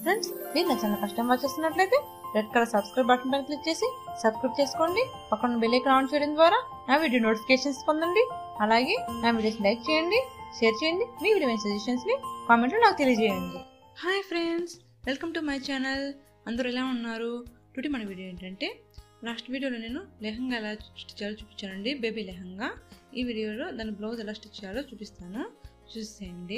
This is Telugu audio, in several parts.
ఫ్రెండ్స్ మీరు నా ఛానల్ ఫస్ట్ టైం వాచ్ చేస్తున్నట్లయితే రెడ్ కలర్ సబ్స్క్రైబ్ బటన్ పైన క్లిక్ చేసి సబ్స్క్రైబ్ చేసుకోండి పక్కన బెల్ ఐకాన్ ఆన్ చేయడం ద్వారా నా వీడియో నోటిఫికేషన్స్ పొందండి అలాగే నా వీడియోస్ లైక్ చేయండి షేర్ చేయండి మీ వీడియో సజెషన్స్ ని కామెంట్లో నాకు తెలియజేయండి hi friends welcome to my channel అందరూ ఎలా ఉన్నారు టుడే మన వీడియో ఏంటంటే లాస్ట్ వీడియోలో నేను లెహంగా ఎలా స్టిచ్ చేయాలో చూపించానండి బేబీ లెహంగా ఈ వీడియోలో దాని బ్లౌజ్ ఎలా స్టిచ్ చేయాలో చూపిస్తాను చూసేయండి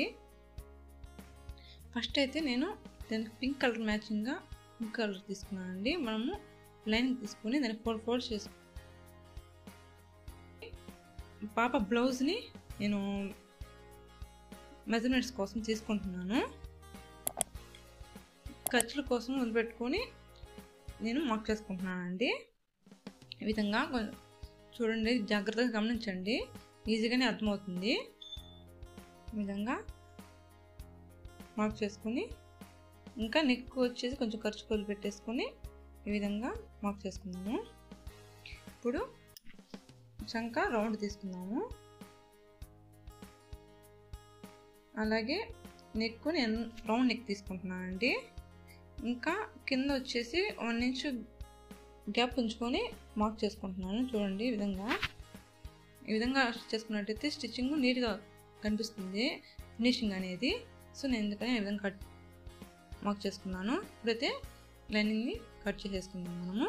ఫస్ట్ అయితే నేను దానికి పింక్ కలర్ మ్యాచింగ్గా పింక్ కలర్ తీసుకున్నానండి మనము లైన్ తీసుకొని దాన్ని ఫోర్ ఫోల్డ్ చేసు పాప బ్లౌజ్ని నేను మెజర్మెంట్స్ కోసం తీసుకుంటున్నాను ఖర్చుల కోసం వదిలిపెట్టుకొని నేను మార్క్ చేసుకుంటున్నానండి ఈ విధంగా కొ- చూడండి జాగ్రత్తగా గమనించండి ఈజీగానే అర్థమవుతుంది ఈ విధంగా మార్క్ చేసుకుని ఇంకా నెక్ వచ్చేసి కొంచెం ఖర్చు కొలు పెట్టేసుకొని ఈ విధంగా మార్క్ చేసుకుందాము ఇప్పుడు చంక రౌండ్ తీసుకుందాము అలాగే నెక్ నేను రౌండ్ నెక్ తీసుకుంటున్నానండి ఇంకా కింద వచ్చేసి వన్ ఇంచ్ గ్యాప్ ఉంచుకొని మార్క్ చేసుకుంటున్నాను చూడండి ఈ విధంగా ఈ విధంగా చేసుకున్నట్టయితే స్టిచ్చింగ్ నీట్గా కనిపిస్తుంది ఫినిషింగ్ అనేది సో నేను ఎందుకని ఈ విధంగా కట్ మార్క్ చేసుకున్నాను ఇప్పుడైతే లైనింగ్ని కట్ చేసేసుకుందాం మనము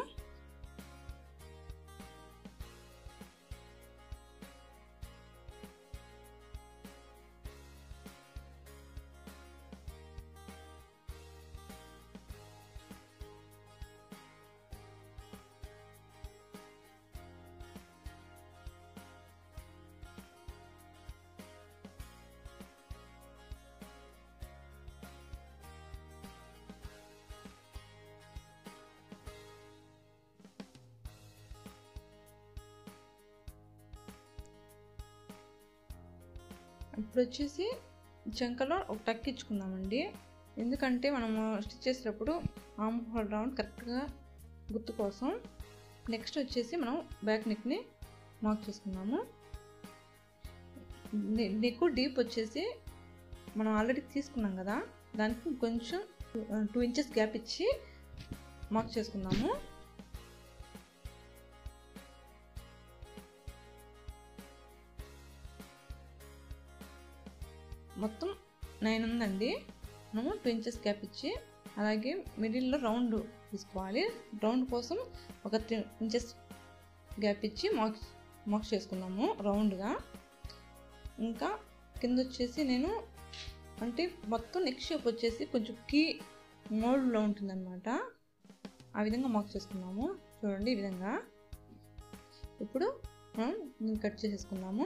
ఇప్పుడు వచ్చేసి చంకలో ఒక టక్ ఇచ్చుకుందామండి ఎందుకంటే మనము స్టిచ్ చేసేటప్పుడు ఆమ్ హోల్ రౌండ్ కరెక్ట్గా గుర్తు కోసం నెక్స్ట్ వచ్చేసి మనం బ్యాక్ నెక్ని మార్క్ చేసుకుందాము నెక్ డీప్ వచ్చేసి మనం ఆల్రెడీ తీసుకున్నాం కదా దానికి కొంచెం టూ ఇంచెస్ గ్యాప్ ఇచ్చి మార్క్ చేసుకుందాము మొత్తం నైన్ ఉందండి మనము టూ ఇంచెస్ గ్యాప్ ఇచ్చి అలాగే మిడిల్లో రౌండ్ తీసుకోవాలి రౌండ్ కోసం ఒక త్రీ ఇంచెస్ గ్యాప్ ఇచ్చి మార్క్స్ మార్క్స్ చేసుకుందాము రౌండ్గా ఇంకా కింద వచ్చేసి నేను అంటే మొత్తం నెక్ షేప్ వచ్చేసి కొంచెం కీ మోల్డ్లో ఉంటుందన్నమాట ఆ విధంగా మార్క్ చేసుకున్నాము చూడండి ఈ విధంగా ఇప్పుడు మనం దీన్ని కట్ చేసేసుకుందాము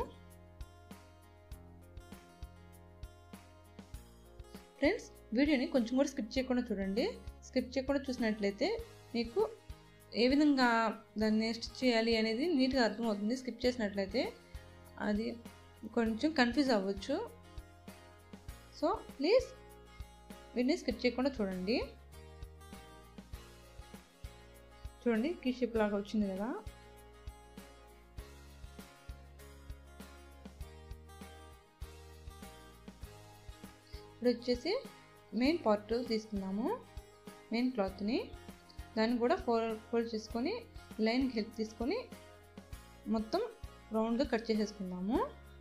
ఫ్రెండ్స్ వీడియోని కొంచెం కూడా స్కిప్ చేయకుండా చూడండి స్కిప్ చేయకుండా చూసినట్లయితే మీకు ఏ విధంగా దాన్ని స్టిచ్ చేయాలి అనేది నీట్గా అర్థమవుతుంది స్కిప్ చేసినట్లయితే అది కొంచెం కన్ఫ్యూజ్ అవ్వచ్చు సో ప్లీజ్ వీడిని స్కిప్ చేయకుండా చూడండి చూడండి కీ షేప్ లాగా వచ్చింది కదా ఇప్పుడు వచ్చేసి మెయిన్ పార్ట్ తీసుకున్నాము మెయిన్ క్లాత్ని దాన్ని కూడా ఫోర్ ఫోల్డ్ చేసుకొని లైన్ హెల్ప్ తీసుకొని మొత్తం రౌండ్గా కట్ చేసేసుకుందాము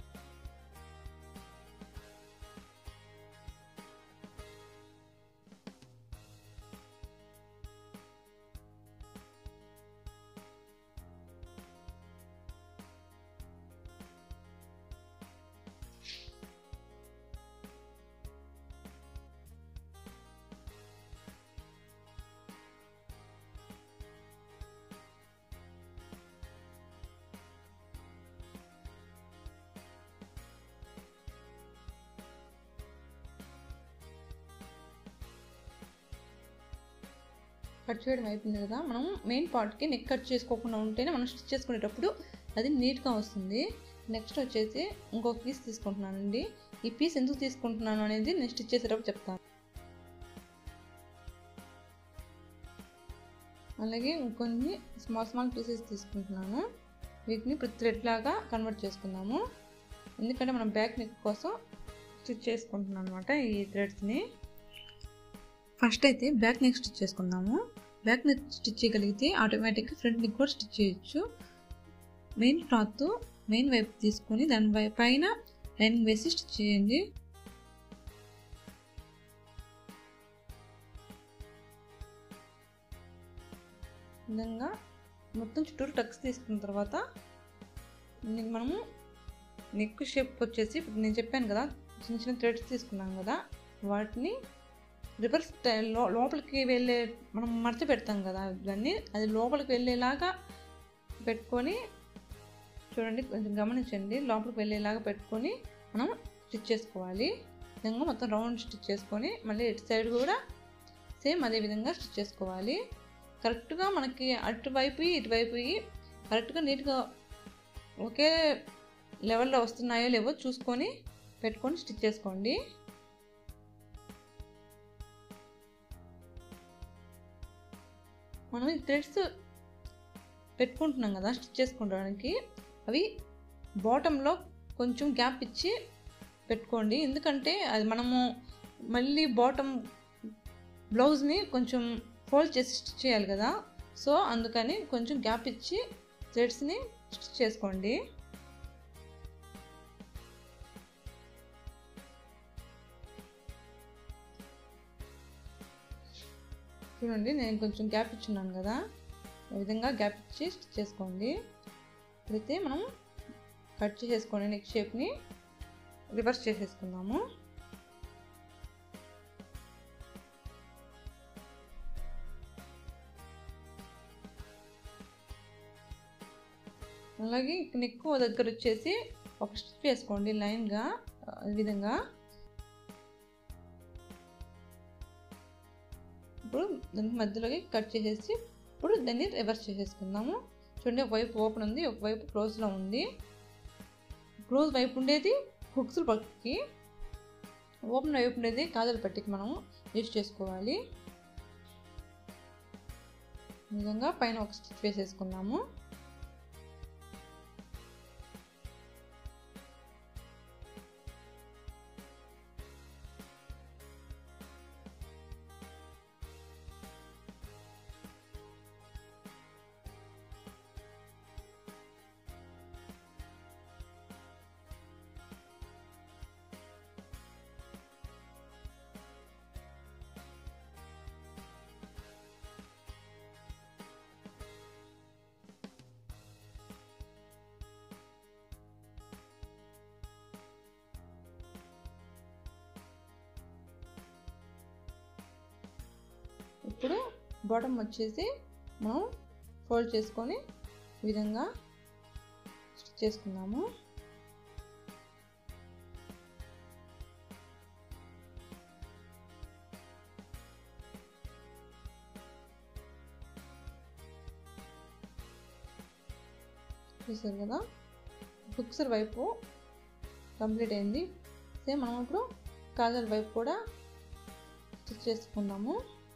కట్ చేయడం అయిపోయింది కదా మనం మెయిన్ పార్ట్కి నెక్ కట్ చేసుకోకుండా ఉంటేనే మనం స్టిచ్ చేసుకునేటప్పుడు అది నీట్గా వస్తుంది నెక్స్ట్ వచ్చేసి ఇంకొక పీస్ తీసుకుంటున్నానండి ఈ పీస్ ఎందుకు తీసుకుంటున్నాను అనేది నేను స్టిచ్ చేసేటప్పుడు చెప్తాను అలాగే ఇంకొన్ని స్మాల్ స్మాల్ పీసెస్ తీసుకుంటున్నాను వీటిని ఇప్పుడు థ్రెడ్ లాగా కన్వర్ట్ చేసుకుందాము ఎందుకంటే మనం బ్యాక్ నెక్ కోసం స్టిచ్ చేసుకుంటున్నాం అనమాట ఈ థ్రెడ్స్ని ఫస్ట్ అయితే బ్యాక్ నెక్ స్టిచ్ చేసుకుందాము బ్యాక్ నెక్ స్టిచ్ చేయగలిగితే ఆటోమేటిక్గా ఫ్రంట్ నెక్ కూడా స్టిచ్ చేయొచ్చు మెయిన్ క్లాత్ మెయిన్ వైపు తీసుకొని దాని వై- పైన లైనింగ్ వేసి స్టిచ్ చేయండి ఈ విధంగా మొత్తం చుట్టూరు టక్స్ తీసుకున్న తర్వాత దీనికి మనము నెక్ షేప్ వచ్చేసి ఇప్పుడు నేను చెప్పాను కదా చిన్న చిన్న థ్రెడ్స్ తీసుకున్నాం కదా వాటిని రివర్స్ స్టైల్లో లోపలికి వెళ్ళే మనం మడత పెడతాం కదా దాన్ని అది లోపలికి వెళ్ళేలాగా పెట్టుకొని చూడండి కొంచెం గమనించండి లోపలికి వెళ్ళేలాగా పెట్టుకొని మనం స్టిచ్ చేసుకోవాలి ఈ విధంగా మొత్తం రౌండ్ స్టిచ్ చేసుకొని మళ్ళీ ఇటు సైడ్ కూడా సేమ్ అదే విధంగా స్టిచ్ చేసుకోవాలి కరెక్ట్గా మనకి అటువైపు ఇటువైపు కరెక్ట్గా నీట్గా ఒకే లెవెల్లో వస్తున్నాయో లేవో చూసుకొని పెట్టుకొని స్టిచ్ చేసుకోండి మనం ఈ థ్రెడ్స్ పెట్టుకుంటున్నాం కదా స్టిచ్ చేసుకోవడానికి అవి బాటంలో కొంచెం గ్యాప్ ఇచ్చి పెట్టుకోండి ఎందుకంటే అది మనము మళ్ళీ బాటమ్ బ్లౌజ్ని కొంచెం ఫోల్డ్ చేసి స్టిచ్ చేయాలి కదా సో అందుకని కొంచెం గ్యాప్ ఇచ్చి థ్రెడ్స్ని స్టిచ్ చేసుకోండి చూడండి నేను కొంచెం గ్యాప్ ఇచ్చున్నాను కదా ఈ విధంగా గ్యాప్ ఇచ్చి స్టిచ్ చేసుకోండి ఇప్పుడైతే మనం కట్ చేసేసుకోండి నెక్ షేప్ని రివర్స్ చేసేసుకుందాము అలాగే నెక్ దగ్గర వచ్చేసి ఒక స్టిచ్ వేసుకోండి లైన్గా ఈ విధంగా ఇప్పుడు దానికి మధ్యలోకి కట్ చేసేసి ఇప్పుడు దాన్ని రివర్స్ చేసేసుకుందాము చూడండి ఒకవైపు ఓపెన్ ఉంది ఒకవైపు క్లోజ్లో ఉంది క్లోజ్ వైపు ఉండేది హుక్స్ పట్టుకి ఓపెన్ వైపు ఉండేది కాజల పట్టికి మనము యూజ్ చేసుకోవాలి ఈ విధంగా పైన ఒక స్టిచ్ వేసేసుకున్నాము ఇప్పుడు బాటమ్ వచ్చేసి మనం ఫోల్డ్ చేసుకొని ఈ విధంగా స్టిచ్ చేసుకుందాము చూసారు కదా బుక్సర్ వైపు కంప్లీట్ అయింది సేమ్ మనం ఇప్పుడు కాజల్ వైపు కూడా స్టిచ్ చేసుకుందాము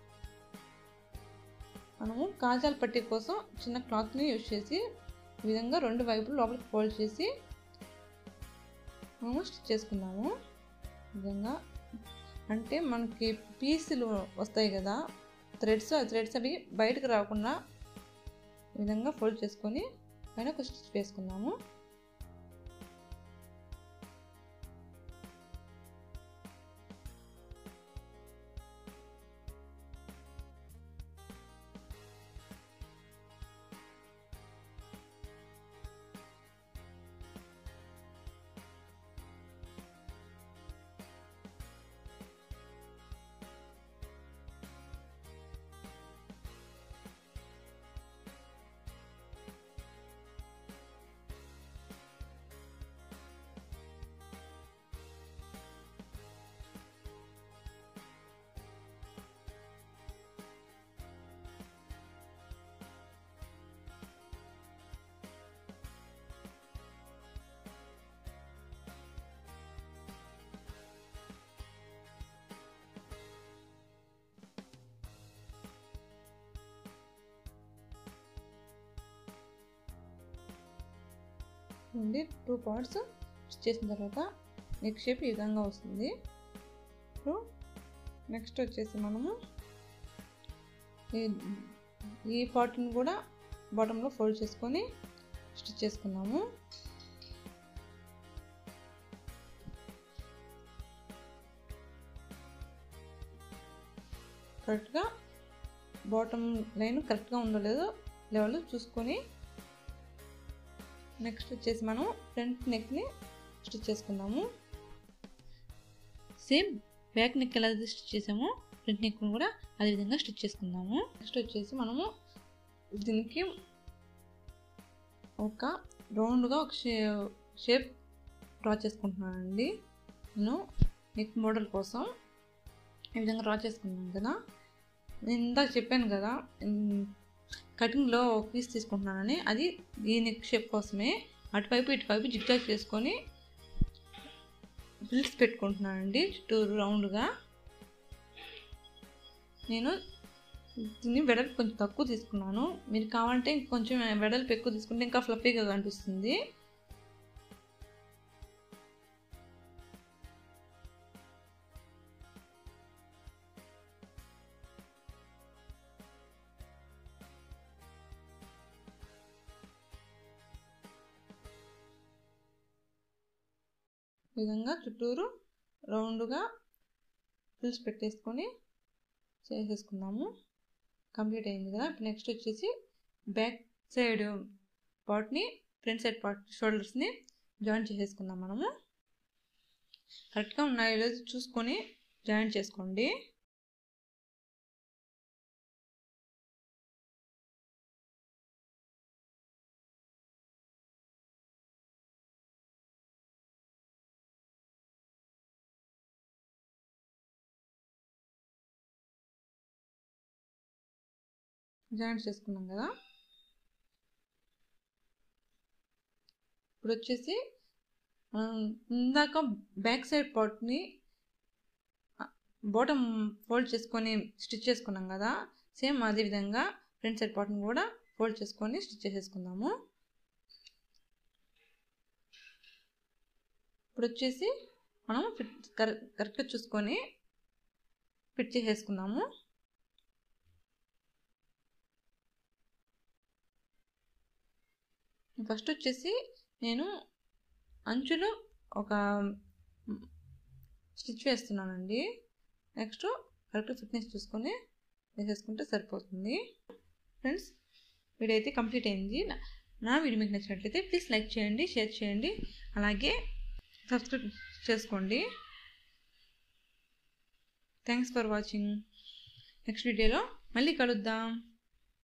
మనము కాజాల పట్టీ కోసం చిన్న క్లాత్ని యూజ్ చేసి ఈ విధంగా రెండు వైపులు లోపలికి ఫోల్డ్ చేసి మనము స్టిచ్ చేసుకుందాము ఈ విధంగా అంటే మనకి పీసులు వస్తాయి కదా థ్రెడ్స్ ఆ థ్రెడ్స్ అవి బయటకు రాకుండా ఈ విధంగా ఫోల్డ్ చేసుకొని పైన ఒక స్టిచ్ వేసుకుందాము నుండి టూ పార్ట్స్ స్టిచ్ చేసిన తర్వాత నెక్ షేప్ ఈ విధంగా వస్తుంది ఇప్పుడు నెక్స్ట్ వచ్చేసి మనము ఈ- ఈ పార్ట్ని కూడా బాటంలో ఫోల్డ్ చేసుకొని స్టిచ్ చేసుకున్నాము కరెక్ట్గా బాటమ్ లైన్ కరెక్ట్గా ఉందో లేదో లెవెల్ చూసుకొని నెక్స్ట్ వచ్చేసి మనం ఫ్రంట్ నెక్ని స్టిచ్ చేసుకుందాము సేమ్ బ్యాక్ నెక్ ఎలా స్టిచ్ చేసామో ఫ్రంట్ నెక్ కూడా అదే విధంగా స్టిచ్ చేసుకుందాము నెక్స్ట్ వచ్చేసి మనము దీనికి ఒక రౌండ్గా ఒక షే షేప్ డ్రా చేసుకుంటున్నానండి నేను నెక్ మోడల్ కోసం ఈ విధంగా డ్రా చేసుకున్నాను కదా నేను ఇందాక చెప్పాను కదా కటింగ్లో ఒక పీస్ తీసుకుంటున్నానని అది ఈ నెక్ షేప్ కోసమే అటువైపు ఇటువైపు జిగ్జాగ్ చేసుకొని బిల్స్ పెట్టుకుంటున్నానండి చుట్టూరు రౌండ్గా నేను దీన్ని వెడల్పు కొంచెం తక్కువ తీసుకున్నాను మీరు కావాలంటే కొంచెం వెడల్పు ఎక్కువ తీసుకుంటే ఇంకా ఫ్లఫీగా కనిపిస్తుంది ఈ విధంగా చుట్టూరు రౌండ్గా ఫిల్స్ పెట్టేసుకొని చేసేసుకుందాము కంప్లీట్ అయింది కదా ఇప్పుడు నెక్స్ట్ వచ్చేసి బ్యాక్ సైడ్ పార్ట్ని ఫ్రంట్ సైడ్ పార్ట్ షోల్డర్స్ని జాయిన్ చేసేసుకుందాం మనము కరెక్ట్గా ఉన్నాయో లేదో చూసుకొని జాయిన్ చేసుకోండి జాయింట్ చేసుకున్నాం కదా ఇప్పుడు వచ్చేసి మనం ఇందాక బ్యాక్ సైడ్ పార్ట్ని బాటమ్ ఫోల్డ్ చేసుకొని స్టిచ్ చేసుకున్నాం కదా సేమ్ అదే విధంగా ఫ్రంట్ సైడ్ పార్ట్ని కూడా ఫోల్డ్ చేసుకొని స్టిచ్ చేసేసుకుందాము ఇప్పుడు వచ్చేసి మనం ఫిట్ కరెక్ట్గా చూసుకొని ఫిట్ చేసేసుకుందాము ఫస్ట్ వచ్చేసి నేను అంచులు ఒక స్టిచ్ వేస్తున్నానండి నెక్స్ట్ కరెక్ట్ ఫిట్నెస్ చూసుకొని వేసేసుకుంటే సరిపోతుంది ఫ్రెండ్స్ వీడియో అయితే కంప్లీట్ అయింది నా వీడియో మీకు నచ్చినట్లయితే ప్లీజ్ లైక్ చేయండి షేర్ చేయండి అలాగే సబ్స్క్రైబ్ చేసుకోండి థ్యాంక్స్ ఫర్ వాచింగ్ నెక్స్ట్ వీడియోలో మళ్ళీ కలుద్దాం